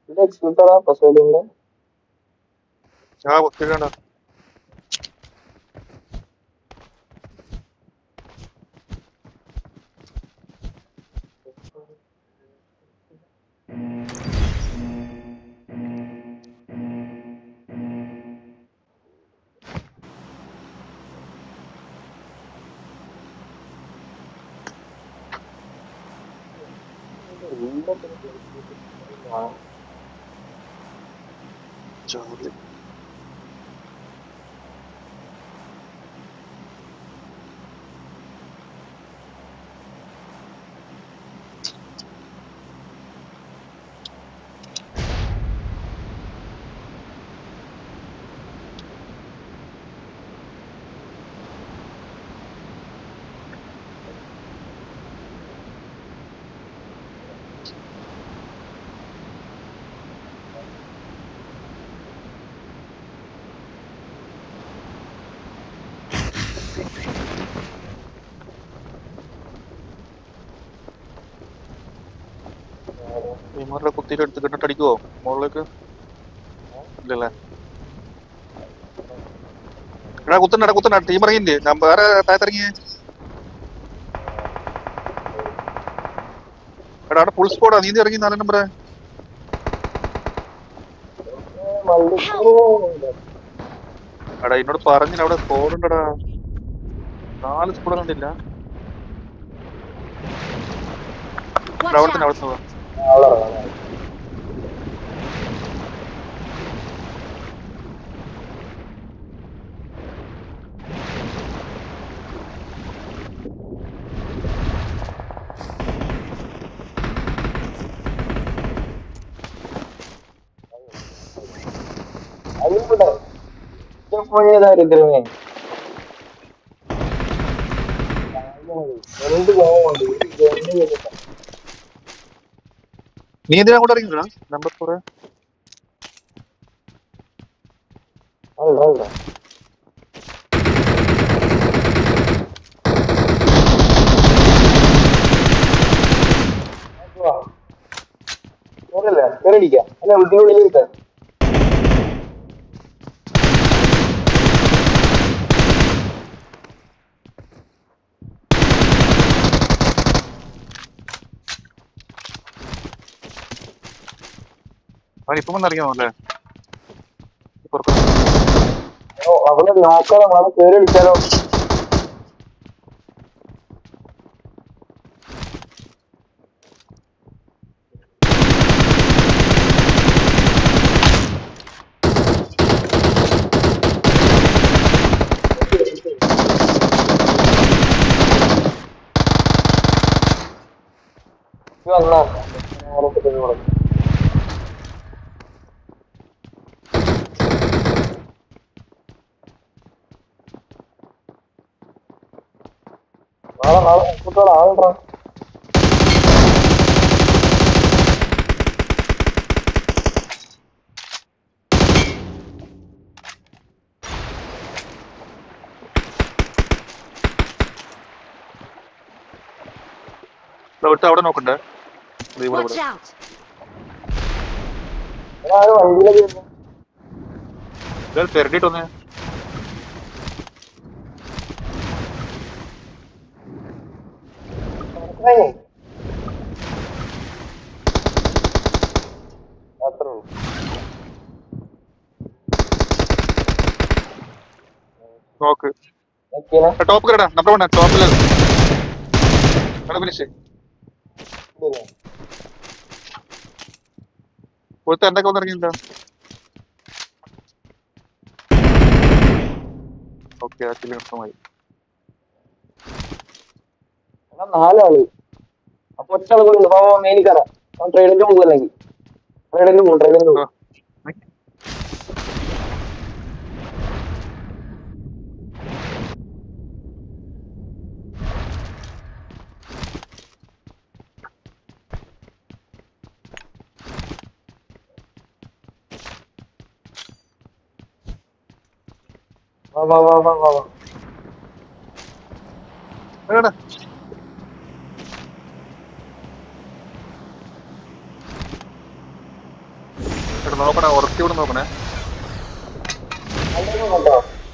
ഇത് എക്സ്ക്യൂട്ടറാ പസോലിന്റെ ആ കുത്തിക്കണ്ട ചാർലി ഇമാരുടെ കുത്തിയിട്ട് എടുത്ത് കിട്ടിട്ട് അടിക്കുവോ മുകളിലേക്ക് ഇല്ലല്ലേ എടാ കുത്തണ്ട കുത്തണ്ട ടീം ഇറങ്ങിയില്ലേ ഞാൻ വേറെ താഴത്തിറങ്ങിയേ എടാ അവിടെ ഫുൾ സ്കോഡാ നീന്തി ഇറങ്ങി നാല് നമ്പറേ എടാ എന്നോട് പറഞ്ഞില്ല അവിടെ സ്കോഡ് ഉണ്ടടാ നാല് സ്കോഡ് കണ്ടില്ല Watch അവിടെ തന്നെ out! അവിടെ തന്നെ അതിവിടെ പോയ ദാരിദ്ര്യമേ എന്ത് കോപമുണ്ട് ഒരു ഗണ്ണ് ചെയ്തില്ല. നീ എന്തിനാ അങ്ങോട്ട് ഇറങ്ങിടാ നമ്പർ ഫോറ് അല്ല അല്ല കേറില്ല കേറിടിക്കാം അല്ല ഉള്ളിനുള്ളിൽ കിട്ടാൻ അവൻ ഇപ്പം വന്നിറങ്ങിയോ അല്ലേ പുറത്ത് ഓ, അവനെ നോക്കണം അവനെ കേറി അടിച്ചാലോ ഇത് വന്നാ ഞാനൊക്കെ തന്നെ പറഞ്ഞു നാളെ നാളെ കുട്ടികളെ ആളുണ്ടാ ഒരുത്ത അവിടെ നോക്കണ്ടേ ദേ ഇവിടെ Watch ഇവിടെ out! ഒരാള് വണ്ടിയിലേക്ക് വരുന്നു ഇയാൾ പെരടിയിട്ട് വന്നേ മനസ്സിലായി അത്രേ ഉള്ളൂ നോക്ക് നോക്കിയാലോ ടോപ്പ് കയറാ നമ്പർ വൺ ടോപ്പില് ഫിനിഷ് ഇല്ലേ? ഒരുത്ത എന്തൊക്കെ വന്നിറങ്ങിയില്ല ഓക്കെ ആ ചില നഷ്ടമായി എടാ നാലാള് അപ്പൊ ഒറ്റ ആള് കൂടി ഉണ്ട് അപ്പൊ മെയിൻ കയറാം ട്രേഡിന്റെ പോകും അല്ലെങ്കിൽ ട്രേഡിന്റെ പോകും ട്രേഡിന്റെ പോകും വാ വാ വാ വാ വാ വാ എടാ ഇവിടെ നോക്കണേ ഉറത്തി ഇവിടെ നോക്കണേ അങ്ങനെ കേട്ടോ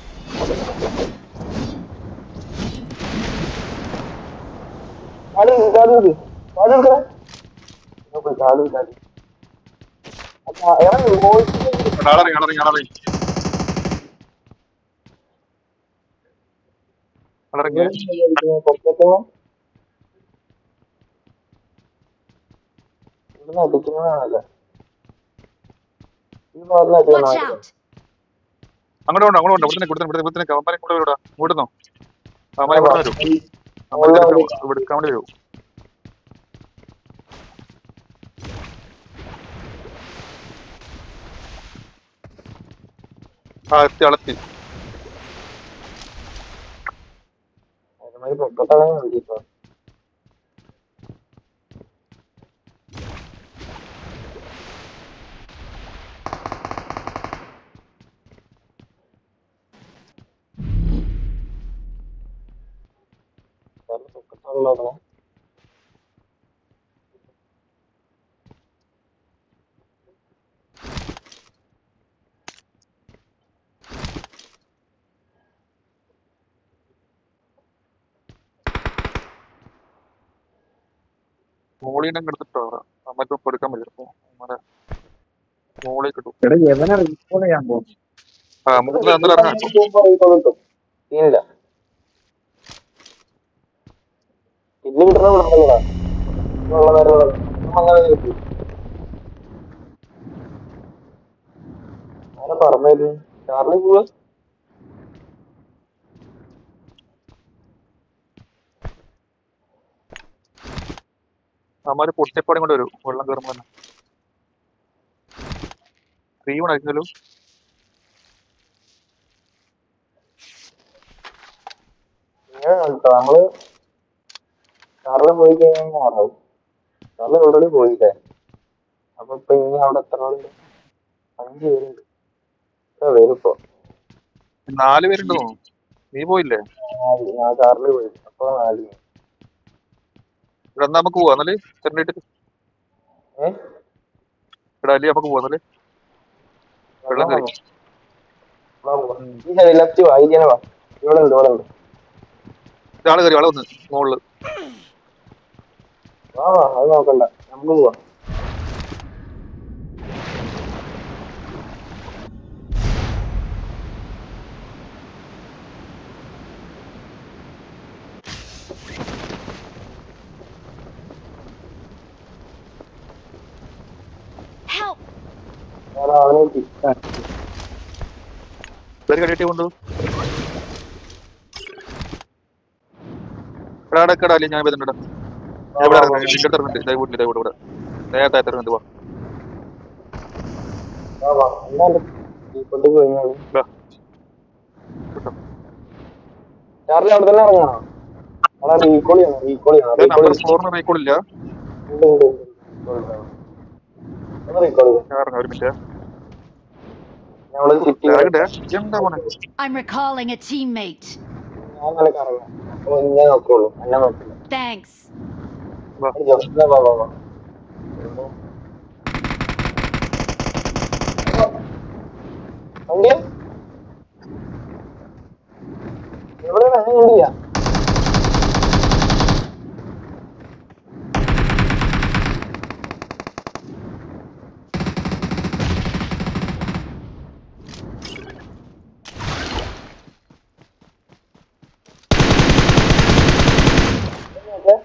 ചാടി ചാടി ചാടി എടുക്കണേ ചാടി ചാടി അപ്പൊ ഇറങ്ങി വോയിസ് ഇവിടെ ആളറിയും ആളറിയും ആളറിയും ആളറിഞ്ഞ് പൊക്കത്തുനിന്ന് ഇവിടുന്ന് അടിക്കുന്നതാണല്ലേ ഈ ഭാഗത്ത് Watch അടിക്കണം out! അങ്ങോട്ട് കൊണ്ട് അങ്ങോട്ട് കൊണ്ട് ഇവിടുന്ന് ഇവിടുന്ന് ഇവിടുന്ന് ഇവിടുന്ന് അവന്മാരെ കൂടെ വരൂടാ ഇവിടുന്നോ അവന്മാരെ കൂടെ വരും അവന്മാരെ എടുക്കാൻ ഇവിടെ എടുക്കാൻ വേണ്ടി വരും ആ എത്തി അളത്തി ഒരുമാതിരി പൊക്കത്താണ് വേണ്ടിട്ടോ പൊക്കത്തുള്ളതാണ് മോളിനെ എടുത്തിട്ടോ മറ്റോ എടുക്കാൻ പറ്റും അപ്പൊ നമ്മുടെ മോളിൽ കിട്ടും എടാ എവനെ റീകോൾ ചെയ്യാൻ പോകും ആ മുകളിൽ അന്നേരം ഇറങ്ങാം ഇപ്പൊ. സീനില്ല പിന്നെ കിട്ടുന്ന വിടുന്നതാ ഉള്ള നേരം അങ്ങനെ കിട്ടി ആരാ പറഞ്ഞത് ചാർലി പോവാ അവന്മാര് പൊട്ടിയപ്പാടും കൊണ്ട് വരും വെള്ളം കയറുമ്പോ തന്നെ ക്രീം അടിച്ചാലും ഇങ്ങനെ കേട്ടോ നമ്മള് ചാർലി പോയി കഴിഞ്ഞാൽ മാറാവും ചാർലി ഓൾറെഡി പോയില്ലേ അപ്പൊ ഇപ്പൊ ഇനി അവിടെ എത്ര ആളുണ്ട് അഞ്ച് പേരുണ്ട് എത്ര പേരിപ്പോ നാല് പേരുണ്ട് തോന്നുന്നു നീ പോയില്ലേ നാല്. ഞാൻ ചാർലി പോയി അപ്പൊ നാല് പേര്. ഇവിടെ എന്നാ നമുക്ക് പോവാ എന്നാല് ചെന്നിട്ട് ഏ ഇവിടെ അല്ലേ നമുക്ക് പോവാ എന്നാല് വെള്ളം കയറി വാ, പോവാം. ഈ സൈഡ് ലെഫ്റ്റ് വാ ഈ ജന വാ ഇവിടെ ഉണ്ട് ഇവിടെ ഉണ്ട് ആള് കയറി ആള് വന്ന് മുകളില് വാ വാ അത് നോക്കണ്ട നമുക്ക് പോവാം Help! ഞാൻ അവനെ കിട്ടി പേര് കടിയിട്ട് കൊണ്ടു ഇവിടെ അടക്കട അല്ലേ ഞാൻ വരുന്നുണ്ട് ഞാൻ ഇവിടെ ഇറങ്ങുന്നുണ്ട് നിന്റെ അടുത്ത് ഇറങ്ങുന്നുണ്ട് ഇതാ വീട്ടിൽ ഇതാ ഇവിടെ ഇവിടെ നേരത്തെ ഇറങ്ങുന്നുണ്ട് വാ വാ വാ എന്താണ്ട് ഇപ്പോഴത്തേക്ക് കഴിഞ്ഞാൽ വാ. കിട്ടോ. ചാർലി അവിടെ തന്നെ ഇറങ്ങണോ അവിടെ റീകോൾ ചെയ്യണം റീകോൾ ചെയ്യണം ഇത് റീകോൾ നമ്മുടെ ഫ്ലോറിന് റീകോൾ ഇല്ല ഉണ്ട് ഉണ്ട് ഉണ്ട് ഒന്ന് റീകോൾ ചെയ്യും ഞാൻ ഇറങ്ങാം ഒരു മിനിറ്റ് ഞമ്മള് സിറ്റി ഇറങ്ങണ്ടേ എന്താ പോണേ I'm recalling a teammate. ഞാൻ നിനക്ക് ഇറങ്ങാം അപ്പൊ ഞാൻ നോക്കുള്ളൂ എന്നെ നോക്കില്ല Thanks. വാ അടിച്ചോ എന്നാ വാ വാ വാ വണ്ടിയാ എവിടെ ഞാൻ കണ്ടില്ല നോക്കേ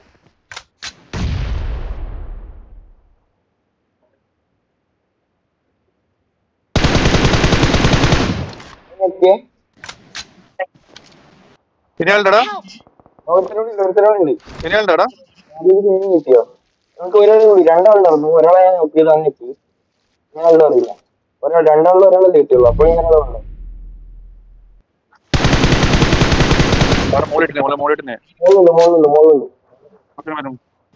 നോക്കിയേ ഇനി ആളുടെടാ Help! ഒരുത്തരോട് ഒരുത്തരോടുണ്ട് ഇനി ആളുടെടാ ആദ്യം നീ കിട്ടിയോ നമുക്ക് ഒരാളെ കൂടി രണ്ടാളുണ്ടായിരുന്നു ഒരാളെ ഞാൻ നോക്കിയത് അങ്ങ് എത്തി ഞാൻ ആളുടെ അറിയില്ല ഒരാൾ രണ്ടാളിൽ ഒരാളെ കിട്ടിയുള്ളൂ അപ്പോൾ ഞാൻ ഒരാളെ വേണ്ട അവിടെ മോളിട്ടില്ലേ മോളെ മോളിട്ടിനെ മോളുണ്ട് മോളുണ്ട് മോളുണ്ട് അങ്ങനെ വരും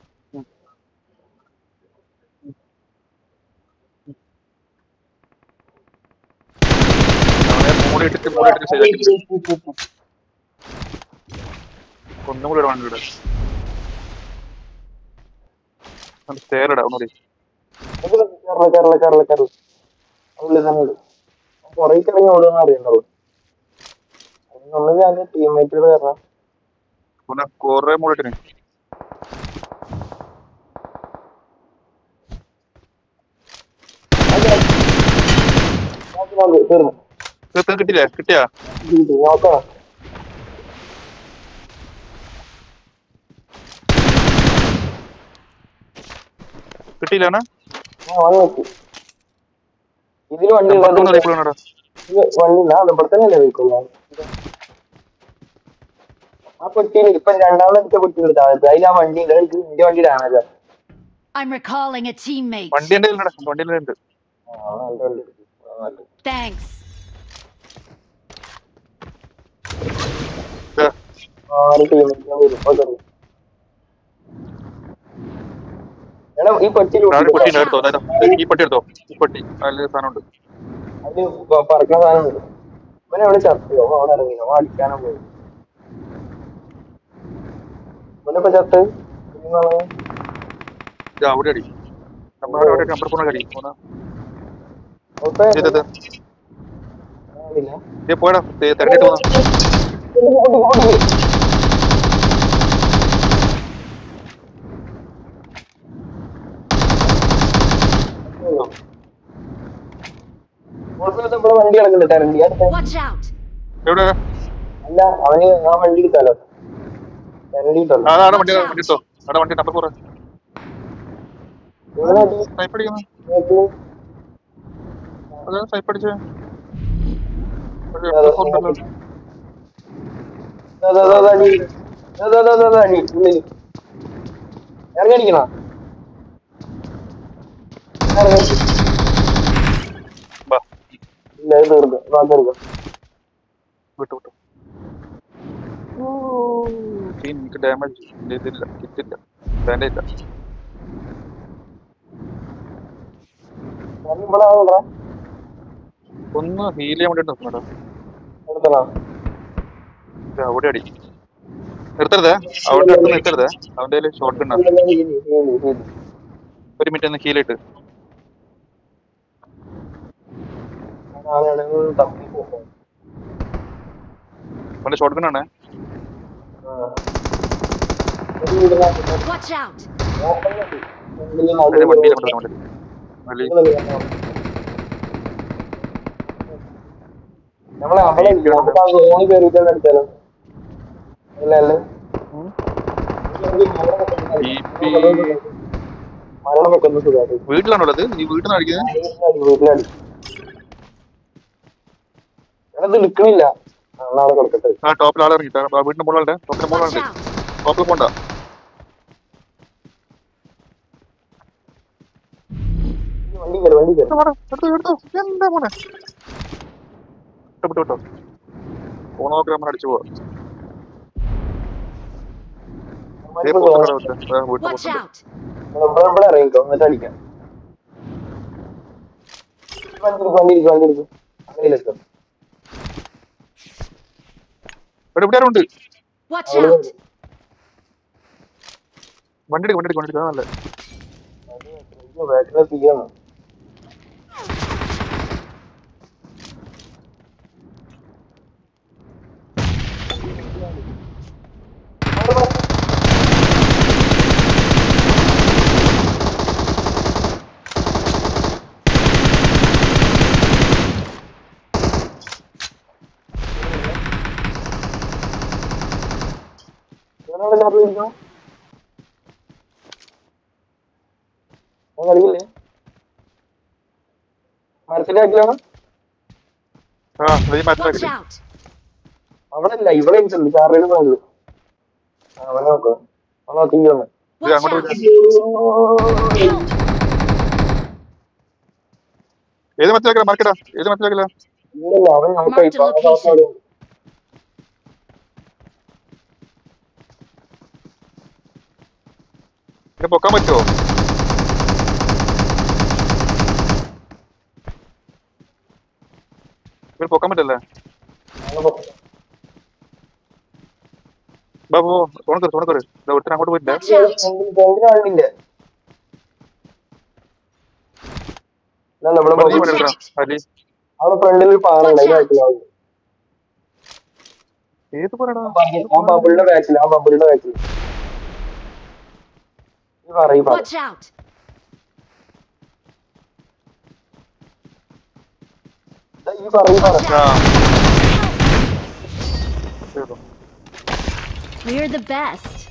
അവനെ മോളിട്ടിട്ട് മോളിട്ടിട്ട് ശരിയാക്കി ഒന്നും കൂടി വേണം ഇവിടെ സ്റ്റേറിടാ ഒന്നുകൂടി കേരള കേരള കേരള കേരള ഉള്ളിൽ തന്നെ ഉണ്ട് പുറകേക്ക് ഇറങ്ങി ഓടുമെന്ന് അറിയണ്ടുള്ളൂ ഒന്നുമില്ല അതിന്റെ ടീംമേറ്റുകൾ കാരണം പിന്നെ കൊറേ മുകളിട്ടിന് തീർന്നു തീർത്തും കിട്ടിയില്ലേ കിട്ടിയാ നോക്കാം കിട്ടിയില്ലാണ് ആ വന്ന് നോക്കി ഇതില് വണ്ടി നമ്പർ ഉള്ളത് അറിയിക്കണോടാ ഇത് വണ്ടി ഇല്ല അത് ഇവിടെ തന്നെയല്ലേ വെക്കുള്ളൂ ആ പെട്ടിയിൽ ഇപ്പൊ രണ്ടാമത് എടുത്ത പെട്ടി എടുത്താൽ അതിൽ ആ വണ്ടി ഉണ്ട് എനിക്ക് നിന്റെ വണ്ടി damage I'm recalling a teammate. വണ്ടി എന്റെ കയ്യിലുണ്ട് വണ്ടി എന്റെ ഉണ്ട് ആ എന്റെ വണ്ടി എടുത്തു. ആ, നല്ലത്. Thanks. ആറ് ടീമിനെ വരും ഇപ്പൊ തരും എടാ ഈ പെട്ടിയിൽ താഴെ പൊട്ടി ഉണ്ട് എടുത്തോ അതായത് ഈ പെട്ടി എടുത്തോ ഈ പെട്ടി അതിൽ സാധനം ഉണ്ട് അതില് പ- പറക്കുന്ന സാധനം ഉണ്ട് ഇവനെ എവിടെ ചത്തയോ അവൻ അവിടെ ഇറങ്ങിയോ അവൻ അടിക്കാനോ പോയി ഇവനിപ്പോ ചത്ത് ഇനിയുള്ളത് ഇത് അവിടെ അടി നമ്മുടെ അവിടെ നമ്പർ ഫോൺ അടി ഫോണ് ഇപ്പൊ ചെയ്തത് ഇല്ല. ഇത് പോയടാ തിരഞ്ഞിട്ട് പോന്നാ പൊട്ടിക്ക്, പൊട്ടിക്ക്, പൊട്ടിക്ക്. കുഴപ്പമില്ലാത്ത ഇവിടെ വണ്ടി കിടക്കുന്നുണ്ട് ടെറണ്ടി അടുത്ത Watch out. എവിടെ അല്ല അവന് ആ വണ്ടി എടുക്കാലോ ടെറണ്ടി കിട്ടല്ലോ ആ അവിടെ വണ്ടി വണ്ടി എടുത്തോ അവിടെ വണ്ടി നമ്പർ ഫോർ ഇവിടെ അടി സ്നൈപ്പ് അടിക്കുന്നു നോക്ക്. അതെ സ്നൈപ്പ് അടിച്ച് ഒരു അതെ, M4 ഉണ്ടല്ലോ. ദാ, ദാ, ദാ, ദാ, അടി. ദാ, ദാ, ദാ, ദാ, ദാ, അടി. ഉള്ളില്. ഇറങ്ങി അടിക്കണോ? ഇറങ്ങി. ബാ ഇല്ല, ഇത് തീർന്നു. വാ, തീർന്നു. വിട്ടു വിട്ടു ടീം എനിക്ക് ഡാമേജ് ഇതില്ല കിറ്റില്ല ബാൻഡേജ് ഇല്ല ഞാൻ ഇവിടെ ആളുണ്ടോ? ഒന്ന് ഹീൽ ചെയ്യാൻ വേണ്ടി നിർത്തുന്നുണ്ടോ എടുത്തണോ? ഇത് അവിടെ അടി നിർത്തരുതേ അവിടെ അടുത്ത് നിർത്തരുതേ അവന്റെ കയ്യിൽ ഷോട്ട് ഉണ്ട് ഇല്ല, ഇല്ല, ഇല്ല, ഇല്ല, ഇല്ല, ഇല്ല. ഒരു മിനിറ്റ് ഒന്ന് ഹീലിട്ട് ഞാൻ ആളെയാണെങ്കിൽ തപ്പി പോകും. അവന്റെ ഷോട്ട് ഗണ്ണാണ് ആ. ഒരു വീടിനകത്ത് Watch out. നോക്കുന്നുണ്ട്. ഇതില് അതിന്റെ നടുവില് വണ്ടിയിൽ കൊണ്ടുവന്ന വണ്ടി വണ്ടി നമ്മളെ അവിടെ നമുക്ക് ആ സോണി കയറിയിട്ട് അടിച്ചാലോ അല്ല അല്ലേ DP. മരണം വെക്കുന്ന സുഖമായിട്ട് വീട്ടിലാണുള്ളത് ഈ വീട്ടിൽ നിന്ന് അടിക്കുന്നത് വീട്ടിലടി എടാ ഇത് എടുക്കണില്ല ആ, എന്നാ അവിടെ കിടക്കട്ടെ ആ ടോപ്പിൽ ആളെ ഇറങ്ങിട്ട് ആ വീടിന്റെ മുകളിലുണ്ട് ടോപ്പിന്റെ Watch മുകളിലുണ്ട് out. ടോപ്പിൽ പോണ്ട വണ്ടി കയറി വണ്ടി കയറി എന്താ മോനെ വിട്ടോ വിട്ടോ ഫോൺ നോക്കി നമ്മൾ അടിച്ചു പോവാ ദേ പോസ്റ്റ് കട വിട്ട്. ആ, വീട്ടിൽ Watch പോസ്റ്റ് out. ഇവിടെ ഇവിടെ ഇറങ്ങിക്കോ എന്നിട്ട് അടിക്കാം വണ്ടി എടുക്കും വണ്ടി എടുക്കും വണ്ടി എടുക്കും അങ്ങനെയിലെത്തും ഇവിടെ ഇവിടെ ആരും ഉണ്ട് Watch out. വണ്ടി എടുക്കും വണ്ടി എടുക്കും വണ്ടി എടുക്കും അതല്ലേ ബാക്കിലെ തീയാണ് ഞാനവിടെ ചാർജ് ഇരിക്കണം ഞാൻ കളിക്കില്ലേ മരത്തിന്റെ ബാക്കിലാണ് ആ ഇത് ഈ Watch മാറ്റിലാക്കി out. അവിടെ ഇല്ല ഇവിടെ ഉണ്ട് ചാർജ് പോയത് ആ അവനെ നോക്കോ അവൻ നോക്കിയിരുന്നു ഇത് Watch അങ്ങോട്ട് out. പോയി. Help. ഏത് മറ്റിലാക്കില്ല മാർക്കറ്റാ ഏത് മറ്റിലാക്കില്ല ഇല്ലല്ല അവൻ നമുക്ക് Marked ഇപ്പൊ location. അവിടെ ഉണ്ട്. ഇത് പൊക്കാൻ പറ്റുമോ ഇത് പൊക്കാൻ പറ്റല്ലേ അവനെ പൊക്കം. ബാ പോ തുണക്കറ് തുണക്കറ് ഒരുത്തൻ അങ്ങോട്ട് പോയിട്ടില്ല Watch out. ഫ്രണ്ടിൽ- ഫ്രണ്ടിൽ ആളിന്റെ ഇതല്ല ഇവിടെ ഇവിടെ നീ ബബിൾ പണിയെടുക്കണം അലി അവിടെ ഫ്രണ്ടിൽ ഒരു പാറുണ്ട് അതിന്റെ ബാക്കിലാവും ഏത് പറയടാ ആ ബബിളിന്റെ ബാക്കിൽ ആ ബബിളിന്റെ ബാക്കിൽ ഈ പറ ഈ പറ Watch out! ദാ ഈ പറ ഈ പറ ആ ചെയ്തോ. We're the best.